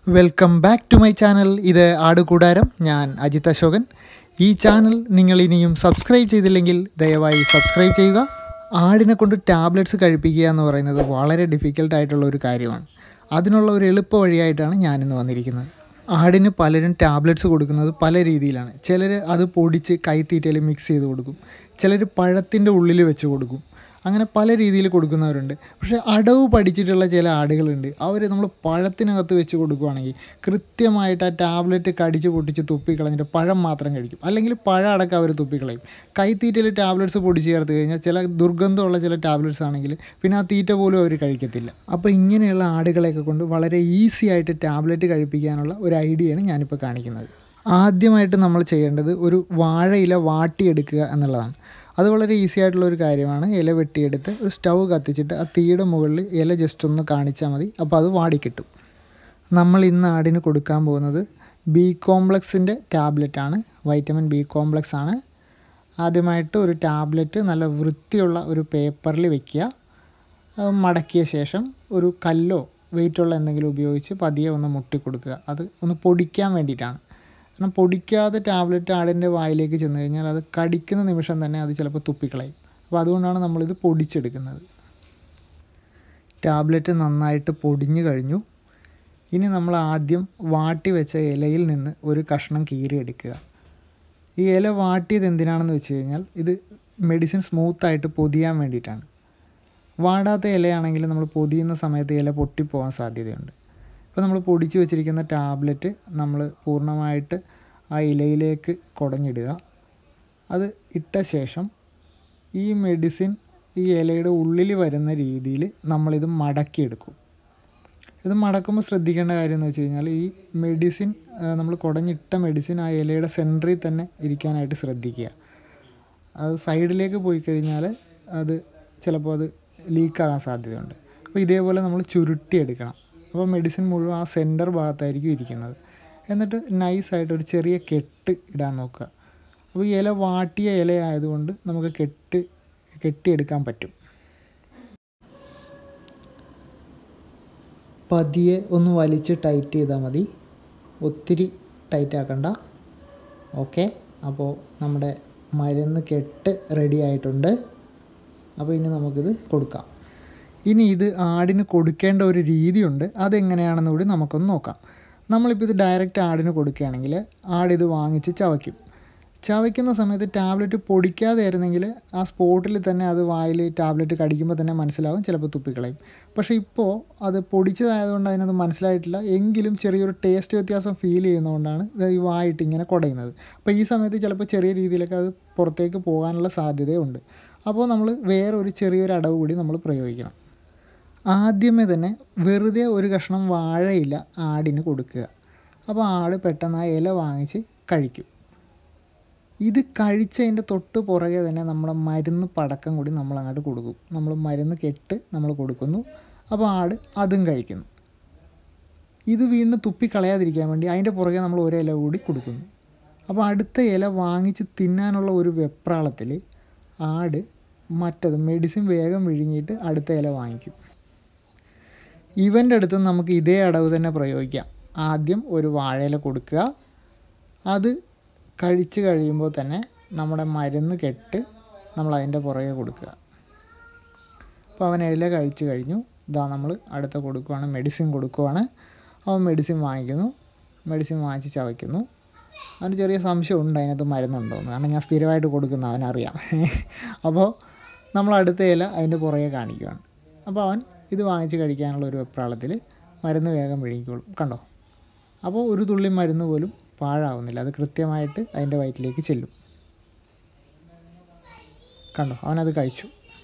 welcome back to my channel ഇത് ആടുകൂടാരം ഞാൻ അജിത് അശോകൻ ഈ ചാനൽ നിങ്ങൾ ഇനിയും സബ്സ്ക്രൈബ് ചെയ്തില്ലെങ്കിൽ ദയവായി സബ്സ്ക്രൈബ് ചെയ്യുക ആടിനെ കൊണ്ട് ടാബ്ലറ്റ്സ് കഴിപ്പിക്കുക എന്ന് പറയുന്നത് വളരെ ഡിഫിക്കൽട്ട് ആയിട്ടുള്ള ഒരു കാര്യമാണ് അതിനുള്ള ഒരു എളുപ്പ വഴിയായിട്ടാണ് ഞാനിന്ന് വന്നിരിക്കുന്നത് ആടിന് പലരും ടാബ്ലറ്റ്സ് കൊടുക്കുന്നത് പല രീതിയിലാണ് ചിലർ അത് പൊടിച്ച് കൈത്തീറ്റയിൽ മിക്സ് ചെയ്ത് കൊടുക്കും ചിലർ പഴത്തിൻ്റെ ഉള്ളിൽ വെച്ച് കൊടുക്കും അങ്ങനെ പല രീതിയിൽ കൊടുക്കുന്നവരുണ്ട് പക്ഷേ അടവ് പഠിച്ചിട്ടുള്ള ചില ആടുകളുണ്ട് അവർ നമ്മൾ പഴത്തിനകത്ത് വെച്ച് കൊടുക്കുകയാണെങ്കിൽ കൃത്യമായിട്ട് ആ ടാബ്ലറ്റ് കടിച്ച് പൊട്ടിച്ച് തുപ്പിക്കളഞ്ഞിട്ട് പഴം മാത്രം കഴിക്കും അല്ലെങ്കിൽ പഴം അടക്കം അവർ തുപ്പിക്കളയും കൈത്തീറ്റയിൽ ടാബ്ലറ്റ്സ് പൊടിച്ച് ചേർത്ത് കഴിഞ്ഞാൽ ചില ദുർഗന്ധമുള്ള ചില ടാബ്ലറ്റ്സ് ആണെങ്കിൽ പിന്നെ ആ തീറ്റ പോലും അവർ കഴിക്കത്തില്ല അപ്പോൾ ഇങ്ങനെയുള്ള ആടുകളെയൊക്കെ കൊണ്ട് വളരെ ഈസി ആയിട്ട് ടാബ്ലറ്റ് കഴിപ്പിക്കാനുള്ള ഒരു ഐഡിയയാണ് ഞാനിപ്പോൾ കാണിക്കുന്നത് ആദ്യമായിട്ട് നമ്മൾ ചെയ്യേണ്ടത് ഒരു വാഴയില വാട്ടിയെടുക്കുക എന്നുള്ളതാണ് അത് വളരെ ഈസി ആയിട്ടുള്ള ഒരു കാര്യമാണ് ഇല വെട്ടിയെടുത്ത് ഒരു സ്റ്റൗ കത്തിച്ചിട്ട് ആ തീയുടെ മുകളിൽ ഇല ജസ്റ്റ് ഒന്ന് കാണിച്ചാൽ മതി അപ്പോൾ അത് വാടിക്കിട്ടും നമ്മൾ ഇന്ന് ആടിന് കൊടുക്കാൻ പോകുന്നത് ബി കോംപ്ലക്സിൻ്റെ ടാബ്ലറ്റാണ് വൈറ്റമിൻ ബി കോംപ്ലക്സ് ആണ് ആദ്യമായിട്ട് ഒരു ടാബ്ലറ്റ് നല്ല വൃത്തിയുള്ള ഒരു പേപ്പറിൽ വെക്കുക അത് മടക്കിയ ശേഷം ഒരു കല്ലോ വെയിറ്റുള്ള എന്തെങ്കിലും ഉപയോഗിച്ച് പതിയെ ഒന്ന് മുട്ടി കൊടുക്കുക അത് ഒന്ന് പൊടിക്കാൻ വേണ്ടിയിട്ടാണ് കാരണം പൊടിക്കാതെ ടാബ്ലറ്റ് ആടിൻ്റെ വായിലേക്ക് ചെന്ന് കഴിഞ്ഞാൽ അത് കടിക്കുന്ന നിമിഷം തന്നെ അത് ചിലപ്പോൾ തുപ്പിക്കളയും അപ്പോൾ അതുകൊണ്ടാണ് നമ്മളിത് പൊടിച്ചെടുക്കുന്നത് ടാബ്ലറ്റ് നന്നായിട്ട് പൊടിഞ്ഞു കഴിഞ്ഞു ഇനി നമ്മൾ ആദ്യം വാട്ടി വെച്ച ഇലയിൽ നിന്ന് ഒരു കഷ്ണം കീറിയെടുക്കുക ഈ ഇല വാട്ടിയത് എന്തിനാണെന്ന് വെച്ച് കഴിഞ്ഞാൽ ഇത് മെഡിസിൻ സ്മൂത്തായിട്ട് പൊതിയാൻ വേണ്ടിയിട്ടാണ് വാടാത്ത ഇലയാണെങ്കിൽ നമ്മൾ പൊതിയുന്ന സമയത്ത് ഇല പൊട്ടിപ്പോകാൻ സാധ്യതയുണ്ട് ഇപ്പോൾ നമ്മൾ പൊടിച്ച് വെച്ചിരിക്കുന്ന ടാബ്ലറ്റ് നമ്മൾ പൂർണ്ണമായിട്ട് ആ ഇലയിലേക്ക് കുടഞ്ഞിടുക അത് ഇട്ട ശേഷം ഈ മെഡിസിൻ ഈ ഇലയുടെ ഉള്ളിൽ വരുന്ന രീതിയിൽ നമ്മളിത് മടക്കിയെടുക്കും ഇത് മടക്കുമ്പോൾ ശ്രദ്ധിക്കേണ്ട കാര്യം എന്ന് വെച്ച് കഴിഞ്ഞാൽ ഈ മെഡിസിൻ നമ്മൾ കുടഞ്ഞിട്ട മെഡിസിൻ ആ ഇലയുടെ സെൻറ്ററിൽ തന്നെ ഇരിക്കാനായിട്ട് ശ്രദ്ധിക്കുക അത് സൈഡിലേക്ക് പോയി കഴിഞ്ഞാൽ അത് ചിലപ്പോൾ അത് ലീക്കാകാൻ സാധ്യതയുണ്ട് അപ്പോൾ ഇതേപോലെ നമ്മൾ ചുരുട്ടിയെടുക്കണം അപ്പോൾ മെഡിസിൻ മുഴുവൻ ആ സെൻറ്റർ ഭാഗത്തായിരിക്കും ഇരിക്കുന്നത് എന്നിട്ട് നൈസായിട്ട് ഒരു ചെറിയ കെട്ട് ഇടാൻ നോക്കുക അപ്പോൾ ഈ ഇല വാട്ടിയ ഇല ആയതുകൊണ്ട് നമുക്ക് കെട്ട് കെട്ടിയെടുക്കാൻ പറ്റും പതിയെ ഒന്ന് വലിച്ച് ടൈറ്റ് ചെയ്താൽ മതി ഒത്തിരി ടൈറ്റ് ആക്കണ്ട ഓക്കെ അപ്പോൾ നമ്മുടെ മരുന്ന് കെട്ട് റെഡി ആയിട്ടുണ്ട് അപ്പോൾ ഇനി നമുക്കിത് കൊടുക്കാം ഇനി ഇത് ആടിന് കൊടുക്കേണ്ട ഒരു രീതിയുണ്ട് അതെങ്ങനെയാണെന്ന് കൂടി നമുക്കൊന്ന് നോക്കാം നമ്മളിപ്പോൾ ഇത് ഡയറക്റ്റ് ആടിന് കൊടുക്കുകയാണെങ്കിൽ ആടിത് വാങ്ങിച്ച് ചവയ്ക്കും ചവയ്ക്കുന്ന സമയത്ത് ടാബ്ലറ്റ് പൊടിക്കാതെ ആയിരുന്നെങ്കിൽ ആ സ്പോട്ടിൽ തന്നെ അത് വായിൽ ടാബ്ലറ്റ് കടിക്കുമ്പോൾ തന്നെ മനസ്സിലാവും ചിലപ്പോൾ തുപ്പിക്കളയും പക്ഷേ ഇപ്പോൾ അത് പൊടിച്ചതായതുകൊണ്ട് അതിനത് മനസ്സിലായിട്ടില്ല എങ്കിലും ചെറിയൊരു ടേസ്റ്റ് വ്യത്യാസം ഫീൽ ചെയ്യുന്നതുകൊണ്ടാണ് ഇത് ഈ വായിട്ട് ഇങ്ങനെ കുടയുന്നത് അപ്പോൾ ഈ സമയത്ത് ചിലപ്പോൾ ചെറിയ രീതിയിലൊക്കെ അത് പുറത്തേക്ക് പോകാനുള്ള സാധ്യതയുണ്ട് അപ്പോൾ നമ്മൾ വേറെ ഒരു ചെറിയൊരു അടവ് കൂടി നമ്മൾ പ്രയോഗിക്കണം ആദ്യമേ തന്നെ വെറുതെ ഒരു കഷ്ണം വാഴയില ആടിന് കൊടുക്കുക അപ്പോൾ ആട് പെട്ടെന്ന് ആ ഇല വാങ്ങിച്ച് കഴിക്കും ഇത് കഴിച്ചതിൻ്റെ തൊട്ട് പുറകെ തന്നെ നമ്മുടെ മരുന്ന് പടക്കം കൂടി നമ്മൾ അങ്ങോട്ട് കൊടുക്കും നമ്മൾ മരുന്ന് കെട്ട് നമ്മൾ കൊടുക്കുന്നു അപ്പോൾ ആട് അതും കഴിക്കുന്നു ഇത് വീണ്ടും തുപ്പി കളയാതിരിക്കാൻ വേണ്ടി അതിൻ്റെ പുറകെ നമ്മൾ ഒരു ഇല കൂടി കൊടുക്കുന്നു അപ്പോൾ അടുത്ത ഇല വാങ്ങിച്ച് തിന്നാനുള്ള ഒരു വെപ്രാളത്തിൽ ആട് മറ്റത് മെഡിസിൻ വേഗം വിഴുങ്ങിയിട്ട് അടുത്ത ഇല വാങ്ങിക്കും ഇവൻ്റെ അടുത്ത് നമുക്ക് ഇതേ അടവ് തന്നെ പ്രയോഗിക്കാം ആദ്യം ഒരു വാഴയില കൊടുക്കുക അത് കഴിച്ച് കഴിയുമ്പോൾ തന്നെ നമ്മുടെ മരുന്ന് കെട്ട് നമ്മൾ അതിൻ്റെ പുറകെ കൊടുക്കുക അപ്പോൾ അവൻ ഇല കഴിച്ച് കഴിഞ്ഞു ഇതാ നമ്മൾ അടുത്ത കൊടുക്കുവാണ് മെഡിസിൻ കൊടുക്കുവാണ് അവൻ മെഡിസിൻ വാങ്ങിക്കുന്നു മെഡിസിൻ വാങ്ങിച്ച് ചവയ്ക്കുന്നു അവന് ചെറിയ സംശയം ഉണ്ട് അതിനകത്ത് മരുന്നുണ്ടോ എന്ന് കാരണം ഞാൻ സ്ഥിരമായിട്ട് കൊടുക്കുന്ന അവനറിയാം അപ്പോൾ നമ്മൾ അടുത്ത ഇല അതിൻ്റെ പുറകെ കാണിക്കുകയാണ് അപ്പോൾ അവൻ ഇത് വാങ്ങിച്ച് കഴിക്കാനുള്ള ഒരു വെപ്രാളത്തിൽ മരുന്ന് വേഗം വിഴുങ്ങിക്കോളും കണ്ടോ അപ്പോൾ ഒരു തുള്ളി മരുന്ന് പോലും പാഴാവുന്നില്ല അത് കൃത്യമായിട്ട് അതിൻ്റെ വയറ്റിലേക്ക് ചെല്ലും കണ്ടോ അവനത് കഴിച്ചു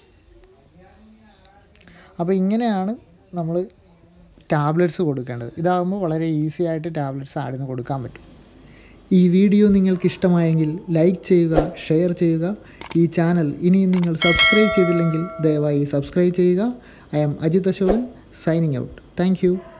അപ്പോൾ ഇങ്ങനെയാണ് നമ്മൾ ടാബ്ലറ്റ്സ് കൊടുക്കേണ്ടത് ഇതാകുമ്പോൾ വളരെ ഈസി ആയിട്ട് ടാബ്ലറ്റ്സ് ആടിന് കൊടുക്കാൻ പറ്റും ഈ വീഡിയോ നിങ്ങൾക്ക് ഇഷ്ടമായെങ്കിൽ ലൈക്ക് ചെയ്യുക ഷെയർ ചെയ്യുക ഈ ചാനൽ ഇനിയും നിങ്ങൾ സബ്സ്ക്രൈബ് ചെയ്തില്ലെങ്കിൽ ദയവായി സബ്സ്ക്രൈബ് ചെയ്യുക I am Ajith Asokan signing out thank